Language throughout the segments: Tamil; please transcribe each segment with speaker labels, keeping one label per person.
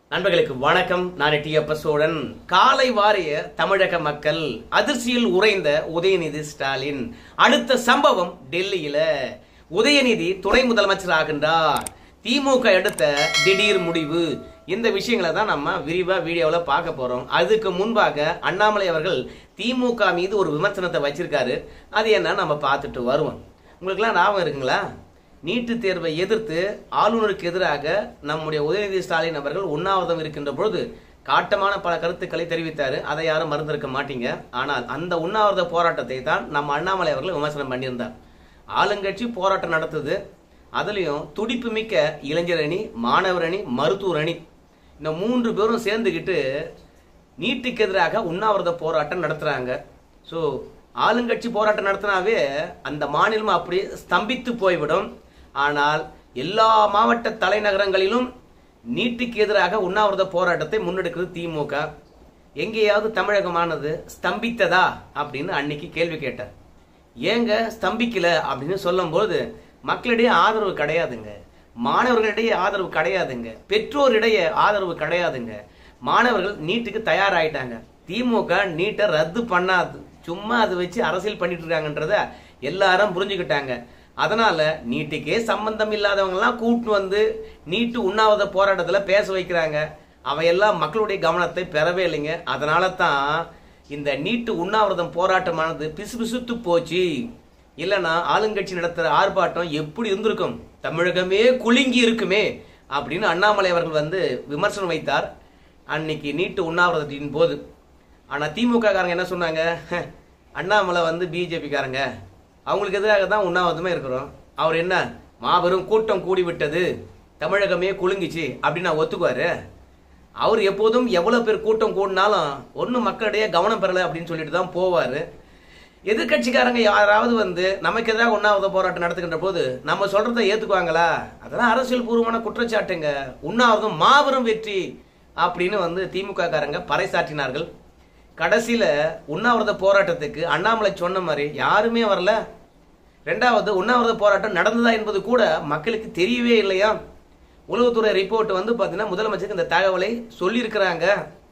Speaker 1: நண்பர்களுக்கு வணக்கம் நான் டி அப்ப சோழன் காலை வாரிய தமிழக மக்கள் அதிர்ச்சியில் உறைந்த உதயநிதி ஸ்டாலின் அடுத்த சம்பவம் டெல்லியில உதயநிதி துணை முதலமைச்சர் ஆகின்றார் திமுக எடுத்த திடீர் முடிவு இந்த விஷயங்களை தான் நம்ம விரிவா வீடியோவில் பார்க்க போறோம் அதுக்கு முன்பாக அண்ணாமலை அவர்கள் திமுக மீது ஒரு விமர்சனத்தை வச்சிருக்காரு அது என்ன நம்ம பார்த்துட்டு வருவோம் உங்களுக்குலாம் ஞாபகம் இருக்குங்களா நீட்டு தேர்வை எதிர்த்து ஆளுநருக்கு எதிராக நம்முடைய உதயநிதி ஸ்டாலின் அவர்கள் உண்ணாவிரதம் இருக்கின்ற பொழுது காட்டமான பல கருத்துக்களை தெரிவித்தாரு அதை யாரும் மறந்திருக்க மாட்டீங்க ஆனால் அந்த உண்ணாவிரத போராட்டத்தை தான் நம்ம அண்ணாமலை அவர்கள் விமர்சனம் பண்ணியிருந்தார் ஆளுங்கட்சி போராட்டம் நடத்துது அதுலயும் துடிப்பு மிக்க இளைஞர் அணி மாணவர் அணி மருத்துவர் அணி இந்த மூன்று பேரும் சேர்ந்துக்கிட்டு நீட்டுக்கு எதிராக உண்ணாவிரத போராட்டம் நடத்துறாங்க ஸோ ஆளுங்கட்சி போராட்டம் நடத்தினாவே அந்த மாநிலம் அப்படி ஸ்தம்பித்து போய்விடும் ஆனால் எல்லா மாவட்ட தலைநகரங்களிலும் நீட்டுக்கு எதிராக உண்ணாவிரத போராட்டத்தை முன்னெடுக்கிறது திமுக எங்கேயாவது தமிழகமானது ஸ்தம்பித்ததா அப்படின்னு அன்னைக்கு கேள்வி கேட்டார் ஏங்க ஸ்தம்பிக்கல அப்படின்னு சொல்லும்போது மக்களிடையே ஆதரவு கிடையாதுங்க மாணவர்களிடையே ஆதரவு கிடையாதுங்க பெற்றோரிடையே ஆதரவு கிடையாதுங்க மாணவர்கள் நீட்டுக்கு தயாராயிட்டாங்க திமுக நீட்டை ரத்து பண்ணாது சும்மா அதை வச்சு அரசியல் பண்ணிட்டு இருக்காங்கன்றத எல்லாரும் புரிஞ்சுக்கிட்டாங்க அதனால நீட்டுக்கே சம்பந்தம் இல்லாதவங்கலாம் கூட்டு வந்து நீட்டு உண்ணாவிரத போராட்டத்துல பேச வைக்கிறாங்க அவையெல்லாம் மக்களுடைய கவனத்தை பெறவே இல்லைங்க அதனால தான் இந்த நீட்டு உண்ணாவிரதம் போராட்டமானது பிசுபிசுத்து போச்சு இல்லைன்னா ஆளுங்கட்சி நடத்துற ஆர்ப்பாட்டம் எப்படி இருந்திருக்கும் தமிழகமே குலுங்கி இருக்குமே அப்படின்னு அண்ணாமலை அவர்கள் வந்து விமர்சனம் வைத்தார் அன்னைக்கு நீட்டு உண்ணாவிரதத்தின் போது ஆனா திமுக காரங்க என்ன சொன்னாங்க "ஹ, அண்ணாமலை வந்து பிஜேபி காரங்க அவங்களுக்கு எதிராக தான் உண்ணாவிரதமே இருக்கிறோம் அவர் என்ன மாபெரும் கூட்டம் கூடி விட்டது தமிழகமே குலுங்கிச்சு அப்படின்னு நான் ஒத்துக்குவாரு அவர் எப்போதும் எவ்வளவு பேர் கூட்டம் கூடினாலும் ஒன்றும் மக்களிடையே கவனம் பெறல அப்படின்னு சொல்லிட்டு தான் போவாரு எதிர்க்கட்சிக்காரங்க யாராவது வந்து நமக்கு எதிராக உண்ணாவிரத போராட்டம் நடத்துகின்ற போது நம்ம சொல்றதை ஏத்துக்குவாங்களா அதெல்லாம் அரசியல் பூர்வமான குற்றச்சாட்டுங்க உண்ணாவிரதம் மாபெரும் வெற்றி அப்படின்னு வந்து திமுக காரங்க பறைசாற்றினார்கள் கடைசியில உண்ணாவிரத போராட்டத்துக்கு அண்ணாமலை சொன்ன மாதிரி யாருமே வரல ரெண்டாவது உண்ணாவிரத போராட்டம் நடந்ததா என்பது கூட மக்களுக்கு தெரியவே இல்லையா உளவுத்துறை ரிப்போர்ட் வந்து பாத்தீங்கன்னா முதலமைச்சருக்கு இந்த தகவலை சொல்லியிருக்கிறாங்க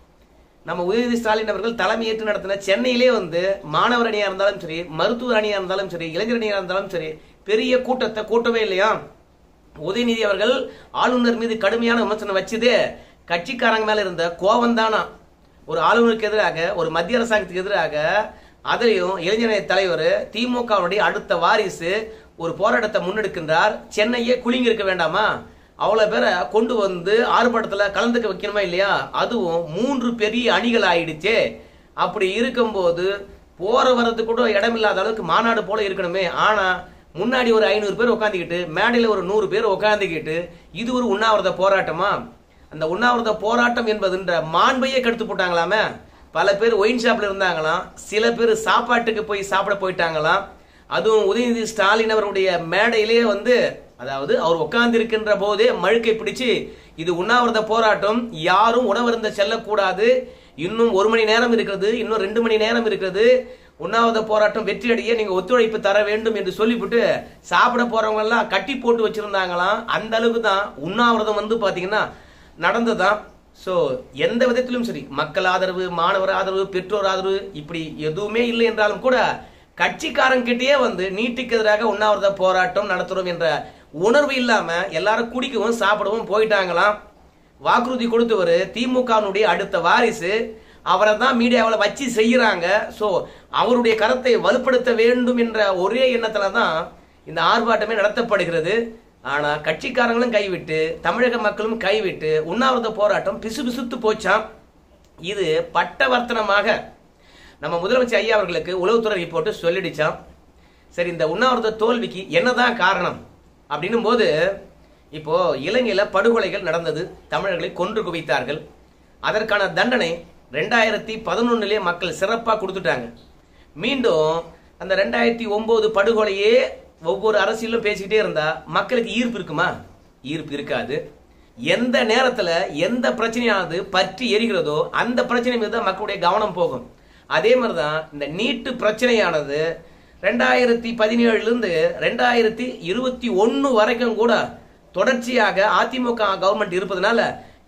Speaker 1: நம்ம உதயநிதி ஸ்டாலின் அவர்கள் தலைமையேற்று நடத்தின சென்னையிலே வந்து மாணவர் அணியா இருந்தாலும் சரி மருத்துவர் அணியா இருந்தாலும் சரி இளைஞர் அணியா இருந்தாலும் சரி பெரிய கூட்டத்தை கூட்டவே இல்லையா உதயநிதி அவர்கள் ஆளுநர் மீது கடுமையான விமர்சனம் வச்சதே கட்சிக்காரங்க மேல இருந்த கோபம் தானா ஒரு ஆளுநருக்கு எதிராக ஒரு மத்திய அரசாங்கத்துக்கு எதிராக அதையும் இளைஞரணி தலைவர் திமுகவுடைய அடுத்த வாரிசு ஒரு போராட்டத்தை முன்னெடுக்கின்றார் சென்னையே குலுங்கி இருக்க வேண்டாமா அவ்வளவு பேரை கொண்டு வந்து ஆர்ப்பாட்டத்துல கலந்துக்க வைக்கணுமா இல்லையா அதுவும் மூன்று பெரிய அணிகள் ஆயிடுச்சே அப்படி இருக்கும்போது போற வர்றதுக்கு கூட இடமில்லாத அளவுக்கு மாநாடு போல இருக்கணுமே ஆனா முன்னாடி ஒரு ஐநூறு பேர் உட்காந்துக்கிட்டு மேடையில ஒரு நூறு பேர் உட்காந்துக்கிட்டு இது ஒரு உண்ணாவிரத போராட்டமா அந்த உண்ணாவிரத போராட்டம் என்பதுன்ற மாண்பையே கெடுத்து போட்டாங்களாமே பல பேர் ஒயின் ஷாப்ல இருந்தாங்களாம் சில பேர் சாப்பாட்டுக்கு போய் சாப்பிட போயிட்டாங்களாம் அதுவும் உதயநிதி ஸ்டாலின் அவருடைய மேடையிலேயே வந்து அதாவது அவர் உட்கார்ந்து இருக்கின்ற போதே மழுக்கை பிடிச்சு இது உண்ணாவிரத போராட்டம் யாரும் உணவருந்த செல்லக்கூடாது இன்னும் ஒரு மணி நேரம் இருக்கிறது இன்னும் ரெண்டு மணி நேரம் இருக்கிறது உண்ணாவிரத போராட்டம் வெற்றியடைய நீங்க ஒத்துழைப்பு தர வேண்டும் என்று சொல்லிவிட்டு சாப்பிட போறவங்க எல்லாம் கட்டி போட்டு வச்சிருந்தாங்களாம் அந்த அளவுக்கு தான் உண்ணாவிரதம் வந்து பாத்தீங்கன்னா நடந்ததுதான் சோ எந்த விதத்திலும் சரி மக்கள் ஆதரவு மாணவர் ஆதரவு பெற்றோர் ஆதரவு இப்படி எதுவுமே இல்லை என்றாலும் கூட கட்சிக்காரங்கிட்டயே வந்து நீட்டுக்கு எதிராக உண்ணாவிரத போராட்டம் நடத்துறோம் என்ற உணர்வு இல்லாம எல்லாரும் குடிக்கவும் சாப்பிடவும் போயிட்டாங்களாம் வாக்குறுதி கொடுத்தவர் திமுகவினுடைய அடுத்த வாரிசு அவரை தான் மீடியாவில் வச்சு செய்யறாங்க ஸோ அவருடைய கருத்தை வலுப்படுத்த வேண்டும் என்ற ஒரே எண்ணத்துல தான் இந்த ஆர்ப்பாட்டமே நடத்தப்படுகிறது ஆனா கட்சிக்காரங்களும் கைவிட்டு தமிழக மக்களும் கைவிட்டு உண்ணாவிரத போராட்டம் பிசு பிசுத்து போச்சாம் இது பட்டவர்த்தனமாக நம்ம முதலமைச்சர் ஐயா அவர்களுக்கு உளவுத்துறை ரிப்போர்ட் சொல்லிடுச்சாம் சரி இந்த உண்ணாவிரத தோல்விக்கு என்னதான் காரணம் அப்படின்னும் போது இப்போ இலங்கையில படுகொலைகள் நடந்தது தமிழர்களை கொன்று குவித்தார்கள் அதற்கான தண்டனை ரெண்டாயிரத்தி பதினொன்னுலயே மக்கள் சிறப்பா கொடுத்துட்டாங்க மீண்டும் அந்த ரெண்டாயிரத்தி ஒன்பது படுகொலையே ஒவ்வொரு அரசியலும் பேசிக்கிட்டே இருந்தா மக்களுக்கு ஈர்ப்பு இருக்குமா ஈர்ப்பு இருக்காது எந்த நேரத்துல எந்த பிரச்சனையானது பற்றி எரிகிறதோ அந்த பிரச்சனை மீது தான் மக்களுடைய கவனம் போகும் அதே மாதிரிதான் இந்த நீட்டு பிரச்சனையானது ரெண்டாயிரத்தி பதினேழுல இருந்து ரெண்டாயிரத்தி இருபத்தி ஒன்னு வரைக்கும் கூட தொடர்ச்சியாக அதிமுக கவர்மெண்ட் இருப்பதனால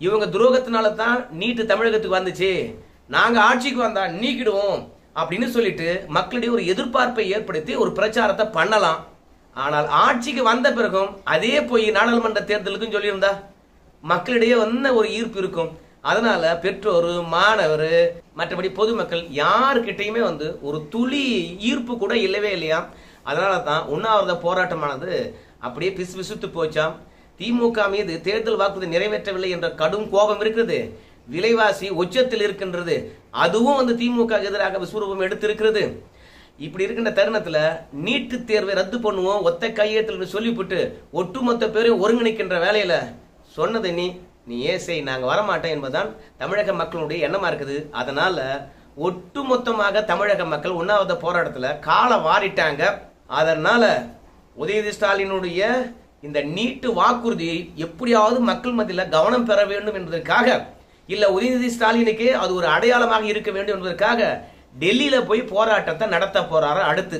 Speaker 1: இவங்க துரோகத்தினால தான் நீட்டு தமிழகத்துக்கு வந்துச்சு நாங்க ஆட்சிக்கு வந்தா நீக்கிடுவோம் அப்படின்னு சொல்லிட்டு மக்களிடையே ஒரு எதிர்பார்ப்பை ஏற்படுத்தி ஒரு பிரச்சாரத்தை பண்ணலாம் ஆனால் ஆட்சிக்கு வந்த பிறகும் அதே போய் நாடாளுமன்ற தேர்தலுக்கும் சொல்லியிருந்தா மக்களிடையே வந்த ஒரு ஈர்ப்பு இருக்கும் அதனால பெற்றோர் மாணவர் மற்றபடி பொதுமக்கள் யாருக்கிட்டையுமே வந்து ஒரு துளி ஈர்ப்பு கூட இல்லவே இல்லையா அதனால தான் உண்ணாவிரத போராட்டமானது அப்படியே பிசு பிசுத்து போச்சாம் திமுக மீது தேர்தல் வாக்குறுதி நிறைவேற்றவில்லை என்ற கடும் கோபம் இருக்குது விலைவாசி உச்சத்தில் இருக்கின்றது அதுவும் வந்து திமுக எதிராக விஸ்வரூபம் எடுத்திருக்கிறது இப்படி இருக்கின்ற தருணத்துல நீட்டு தேர்வை ரத்து பண்ணுவோம் ஒத்த கையெழுத்தில் சொல்லிவிட்டு ஒட்டுமொத்த பேரையும் ஒருங்கிணைக்கின்ற வேலையில சொன்னது நீ நீ ஏன் செய் நாங்க வரமாட்டோம் என்பதுதான் தமிழக மக்களுடைய எண்ணமா இருக்குது அதனால ஒட்டுமொத்தமாக தமிழக மக்கள் உண்ணாவிரத போராட்டத்துல காலை வாரிட்டாங்க அதனால உதயநிதி ஸ்டாலினுடைய இந்த நீட்டு வாக்குறுதியை எப்படியாவது மக்கள் மத்தியில கவனம் பெற வேண்டும் என்பதற்காக இல்ல உதயநிதி ஸ்டாலினுக்கு அது ஒரு அடையாளமாக இருக்க வேண்டும் என்பதற்காக டெல்லியில போய் போராட்டத்தை நடத்த போறாரு அடுத்து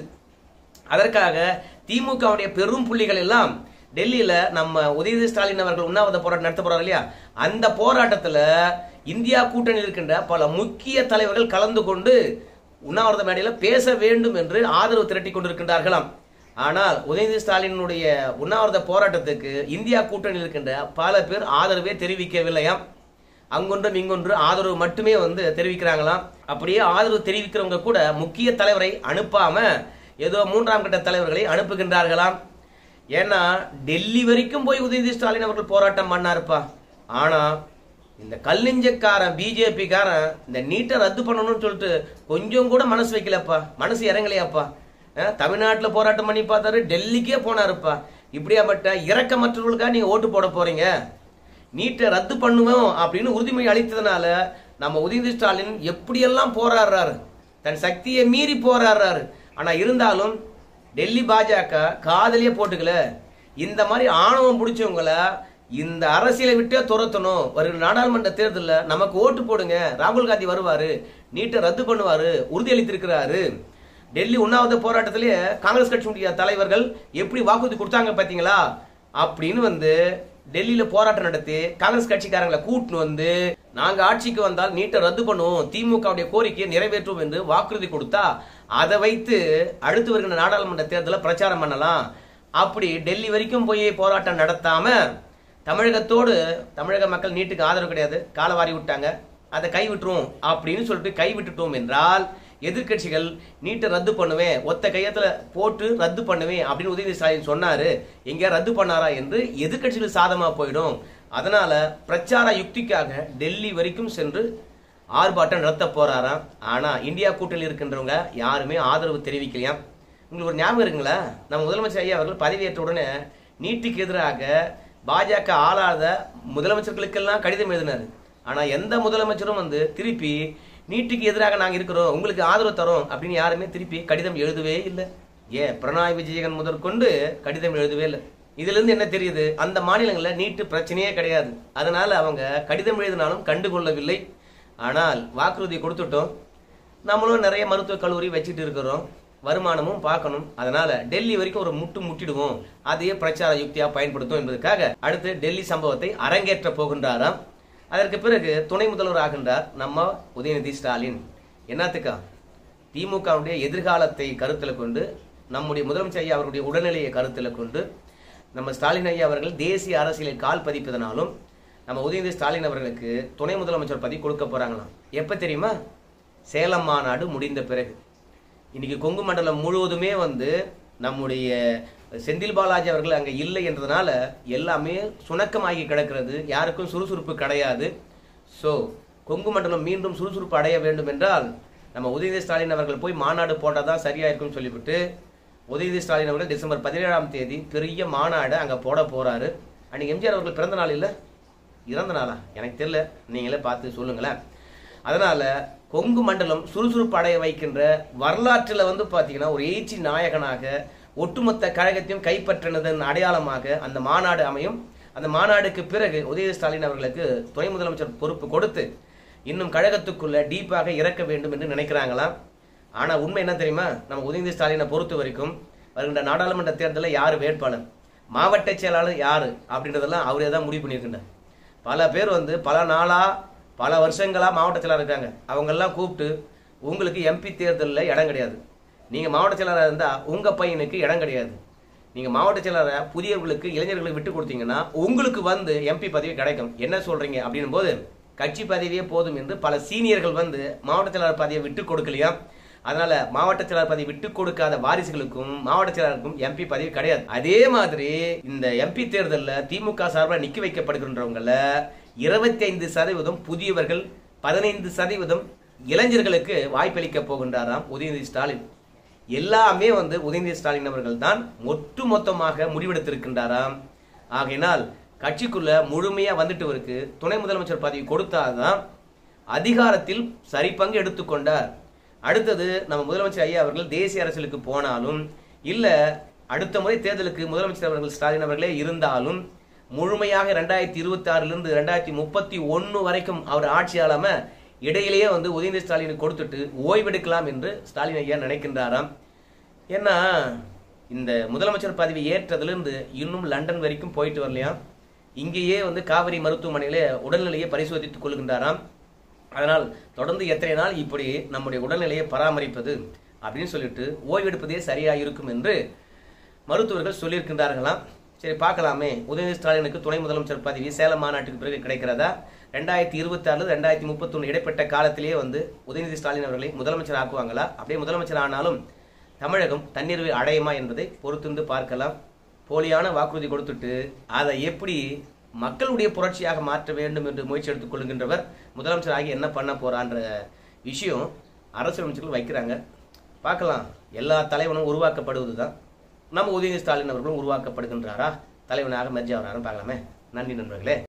Speaker 1: அதற்காக திமுகவுடைய பெரும் புள்ளிகள் எல்லாம் டெல்லியில நம்ம உதயநிதி ஸ்டாலின் அவர்கள் உண்ணாவிரத போராட்டம் நடத்த போறாரு இல்லையா அந்த போராட்டத்துல இந்தியா கூட்டணியில் இருக்கின்ற பல முக்கிய தலைவர்கள் கலந்து கொண்டு உண்ணாவிரத மேடையில பேச வேண்டும் என்று ஆதரவு திரட்டி கொண்டிருக்கின்றார்களாம் ஆனால் உதயநிதி ஸ்டாலினுடைய உண்ணாவிரத போராட்டத்துக்கு இந்தியா கூட்டணியில் இருக்கின்ற பல பேர் ஆதரவே தெரிவிக்கவில்லையாம் அங்கொன்றும் இங்கொன்று ஆதரவு மட்டுமே வந்து தெரிவிக்கிறாங்களாம் அப்படியே ஆதரவு தெரிவிக்கிறவங்க கூட முக்கிய தலைவரை அனுப்பாம ஏதோ மூன்றாம் கட்ட தலைவர்களை அனுப்புகின்றார்களாம் ஏன்னா டெல்லி வரைக்கும் போய் உதயநிதி ஸ்டாலின் அவர்கள் போராட்டம் பண்ணாருப்பா ஆனா இந்த கல்லிஞ்சக்காரன் பிஜேபிக்காரன் இந்த நீட்டை ரத்து பண்ணணும்னு சொல்லிட்டு கொஞ்சம் கூட மனசு வைக்கலப்பா மனசு இறங்கலையாப்பா அஹ், தமிழ்நாட்டுல போராட்டம் பண்ணி பார்த்தாரு டெல்லிக்கே போனாருப்பா இப்படியாப்பட்ட இறக்கமற்றவர்களுக்காக நீங்க ஓட்டு போட போறீங்க நீட்டை ரத்து பண்ணுவோம் அப்படின்னு உறுதிமொழி அளித்ததுனால நம்ம உதயநிதி ஸ்டாலின் எப்படியெல்லாம் போராடுறாரு தன் சக்தியை மீறி போராடுறாரு ஆனா இருந்தாலும் டெல்லி பாஜக காதலியே போட்டுக்கல இந்த மாதிரி ஆணவம் பிடிச்சவங்கள இந்த அரசியலை விட்டே துரத்தணும் வருகிற நாடாளுமன்ற தேர்தலில் நமக்கு ஓட்டு போடுங்க ராகுல் காந்தி வருவாரு நீட்டை ரத்து பண்ணுவாரு உறுதியளித்திருக்கிறாரு டெல்லி உண்ணாவிரத போராட்டத்திலேயே காங்கிரஸ் கட்சியினுடைய தலைவர்கள் எப்படி வாக்குறுதி கொடுத்தாங்க பாத்தீங்களா அப்படின்னு வந்து டெல்லியில போராட்டம் நடத்தி காங்கிரஸ் கட்சிக்காரங்களை கூட்டின்னு வந்து நாங்க ஆட்சிக்கு வந்தால் நீட்டை ரத்து பண்ணுவோம் திமுகவுடைய கோரிக்கையை நிறைவேற்றுவோம் என்று வாக்குறுதி கொடுத்தா அதை வைத்து அடுத்து வருகிற நாடாளுமன்ற தேர்தலில் பிரச்சாரம் பண்ணலாம் அப்படி டெல்லி வரைக்கும் போய் போராட்டம் நடத்தாம தமிழகத்தோடு தமிழக மக்கள் நீட்டுக்கு ஆதரவு கிடையாது காலவாரி விட்டாங்க அதை கைவிட்டுரும் அப்படின்னு சொல்லிட்டு கைவிட்டுட்டோம் என்றால் எதிர்க்கட்சிகள் நீட்டை ரத்து பண்ணுவேன் ஒத்த கையத்துல போட்டு ரத்து பண்ணுவேன் அப்படின்னு உதயநிதி ஸ்டாலின் சொன்னாரு எங்க ரத்து பண்ணாரா என்று எதிர்க்கட்சிகள் சாதமா போயிடும் அதனால பிரச்சார யுக்திக்காக டெல்லி வரைக்கும் சென்று ஆர்ப்பாட்டம் நடத்த போறாராம் ஆனா இந்தியா கூட்டணியில் இருக்கின்றவங்க யாருமே ஆதரவு தெரிவிக்கலையாம் உங்களுக்கு ஒரு ஞாபகம் இருக்குங்களா நம்ம முதலமைச்சர் ஐயா அவர்கள் பதவியேற்ற உடனே நீட்டுக்கு எதிராக பாஜக ஆளாத முதலமைச்சர்களுக்கெல்லாம் கடிதம் எழுதினாரு ஆனா எந்த முதலமைச்சரும் வந்து திருப்பி நீட்டுக்கு எதிராக நாங்க இருக்கிறோம் உங்களுக்கு ஆதரவு தரோம் அப்படின்னு யாருமே திருப்பி கடிதம் எழுதவே இல்லை ஏன் பிரணாய் விஜயகன் முதற்கொண்டு கடிதம் எழுதவே இல்லை இதுல இருந்து என்ன தெரியுது அந்த மாநிலங்கள்ல நீட்டு பிரச்சனையே கிடையாது அதனால அவங்க கடிதம் எழுதினாலும் கண்டுகொள்ளவில்லை ஆனால் வாக்குறுதி கொடுத்துட்டோம் நம்மளும் நிறைய மருத்துவக் கல்லூரி வச்சுட்டு இருக்கிறோம் வருமானமும் பார்க்கணும் அதனால டெல்லி வரைக்கும் ஒரு முட்டு முட்டிடுவோம் அதையே பிரச்சார யுக்தியா பயன்படுத்தும் என்பதற்காக அடுத்து டெல்லி சம்பவத்தை அரங்கேற்ற போகின்றாராம் அதற்கு பிறகு துணை முதல்வர் ஆகின்றார் நம்ம உதயநிதி ஸ்டாலின் என்னத்துக்கா திமுகவுடைய எதிர்காலத்தை கருத்தில் கொண்டு நம்முடைய முதலமைச்சர் ஐயா அவர்களுடைய உடல்நிலையை கருத்தில் கொண்டு நம்ம ஸ்டாலின் ஐயா அவர்கள் தேசிய அரசியலில் கால் பதிப்பதனாலும் நம்ம உதயநிதி ஸ்டாலின் அவர்களுக்கு துணை முதலமைச்சர் பதவி கொடுக்க போறாங்களாம் எப்ப தெரியுமா சேலம் மாநாடு முடிந்த பிறகு இன்னைக்கு கொங்கு மண்டலம் முழுவதுமே வந்து நம்முடைய செந்தில் பாலாஜி அவர்கள் அங்க இல்லை என்றதுனால எல்லாமே சுணக்கமாகி கிடக்கிறது யாருக்கும் சுறுசுறுப்பு கிடையாது சோ கொங்கு மண்டலம் மீண்டும் சுறுசுறுப்பு அடைய வேண்டும் என்றால் நம்ம உதயநிதி ஸ்டாலின் அவர்கள் போய் மாநாடு போட்டாதான் சரியா இருக்கும்னு சொல்லிவிட்டு உதயநிதி ஸ்டாலின் அவர்கள் டிசம்பர் பதினேழாம் தேதி பெரிய மாநாடு அங்க போட போறாரு அன்னைக்கு எம்ஜிஆர் அவர்கள் பிறந்த நாள் இல்ல இறந்த நாளா எனக்கு தெரியல நீங்களே பார்த்து சொல்லுங்களேன் அதனால கொங்கு மண்டலம் சுறுசுறுப்பு அடைய வைக்கின்ற வரலாற்றில் வந்து பாத்தீங்கன்னா ஒரு எழுச்சி நாயகனாக ஒட்டுமொத்த கழகத்தையும் கைப்பற்றினதன் அடையாளமாக அந்த மாநாடு அமையும் அந்த மாநாடுக்கு பிறகு உதயநிதி ஸ்டாலின் அவர்களுக்கு துணை முதலமைச்சர் பொறுப்பு கொடுத்து இன்னும் கழகத்துக்குள்ள டீப்பாக இறக்க வேண்டும் என்று நினைக்கிறாங்களாம் ஆனா உண்மை என்ன தெரியுமா நம்ம உதயநிதி ஸ்டாலினை பொறுத்த வரைக்கும் வருகின்ற நாடாளுமன்ற தேர்தலில் யார் வேட்பாளர் மாவட்ட செயலாளர் யாரு அப்படின்றதெல்லாம் அவரே தான் முடிவு பண்ணியிருக்கின்றார் பல பேர் வந்து பல நாளா பல வருஷங்களா மாவட்ட செயலாளர் இருக்காங்க அவங்கெல்லாம் கூப்பிட்டு உங்களுக்கு எம்பி தேர்தலில் இடம் கிடையாது நீங்க மாவட்ட செயலாளராக இருந்தா உங்க பையனுக்கு இடம் கிடையாது நீங்க மாவட்ட செயலாளரை புதியவர்களுக்கு இளைஞர்களுக்கு விட்டு கொடுத்தீங்கன்னா உங்களுக்கு வந்து எம்பி பதவி கிடைக்கும் என்ன சொல்றீங்க அப்படின்னும் போது கட்சி பதவியே போதும் என்று பல சீனியர்கள் வந்து மாவட்ட செயலாளர் பதவியை விட்டு கொடுக்கலையா அதனால மாவட்ட செயலாளர் பதவி விட்டு கொடுக்காத வாரிசுகளுக்கும் மாவட்ட செயலாளருக்கும் எம்பி பதவி கிடையாது அதே மாதிரி இந்த எம்பி தேர்தலில் திமுக சார்பில் நிக்க வைக்கப்படுகின்றவங்கள இருபத்தி ஐந்து சதவீதம் புதியவர்கள் பதினைந்து சதவீதம் இளைஞர்களுக்கு வாய்ப்பளிக்க போகின்றாராம் உதயநிதி ஸ்டாலின் எல்லாமே வந்து உதயநிதி ஸ்டாலின் அவர்கள் தான் ஒட்டு மொத்தமாக முடிவெடுத்திருக்கின்றாராம் ஆகையினால் கட்சிக்குள்ள முழுமையா வந்துட்டவருக்கு துணை முதலமைச்சர் பதவி கொடுத்தாதான் அதிகாரத்தில் சரிபங்கு எடுத்துக்கொண்டார் அடுத்தது நம்ம முதலமைச்சர் ஐயா அவர்கள் தேசிய அரசியலுக்கு போனாலும் இல்ல அடுத்த முறை தேர்தலுக்கு முதலமைச்சர் அவர்கள் ஸ்டாலின் அவர்களே இருந்தாலும் முழுமையாக ரெண்டாயிரத்தி இருபத்தி ஆறுல இருந்து ரெண்டாயிரத்தி முப்பத்தி ஒன்னு வரைக்கும் அவர் ஆட்சியாளாம இடையிலேயே வந்து உதயநிதி ஸ்டாலினுக்கு கொடுத்துட்டு ஓய்வெடுக்கலாம் என்று ஸ்டாலின் ஐயா நினைக்கின்றாராம் ஏன்னா இந்த முதலமைச்சர் பதவி ஏற்றதிலிருந்து இன்னும் லண்டன் வரைக்கும் போயிட்டு வரலையாம் இங்கேயே வந்து காவிரி மருத்துவமனையில உடல்நிலையை பரிசோதித்துக் கொள்கின்றாராம் அதனால் தொடர்ந்து எத்தனை நாள் இப்படி நம்முடைய உடல்நிலையை பராமரிப்பது அப்படின்னு சொல்லிட்டு ஓய்வெடுப்பதே சரியா இருக்கும் என்று மருத்துவர்கள் சொல்லியிருக்கின்றார்களாம் சரி பார்க்கலாமே உதயநிதி ஸ்டாலினுக்கு துணை முதலமைச்சர் பதவி சேலம் மாநாட்டுக்கு பிறகு கிடைக்கிறதா ரெண்டாயிரத்தி இருபத்தி ஆறு ரெண்டாயிரத்தி முப்பத்தொன்னு இடைப்பட்ட காலத்திலேயே வந்து உதயநிதி ஸ்டாலின் அவர்களை முதலமைச்சர் ஆக்குவாங்களா அப்படியே முதலமைச்சர் ஆனாலும் தமிழகம் தண்ணீர் அடையுமா என்பதை பொறுத்திருந்து பார்க்கலாம் போலியான வாக்குறுதி கொடுத்துட்டு அதை எப்படி மக்களுடைய புரட்சியாக மாற்ற வேண்டும் என்று முயற்சி எடுத்துக் கொள்கின்றவர் முதலமைச்சர் ஆகி என்ன பண்ண போறான்ற விஷயம் அரசியல் அமைச்சர்கள் வைக்கிறாங்க பார்க்கலாம் எல்லா தலைவனும் உருவாக்கப்படுவதுதான் நம்ம உதயநிதி ஸ்டாலின் அவர்களும் உருவாக்கப்படுகின்றாரா தலைவனாக மெர்ஜி ஆகிறாரும் பார்க்கலாமே நன்றி நண்பர்களே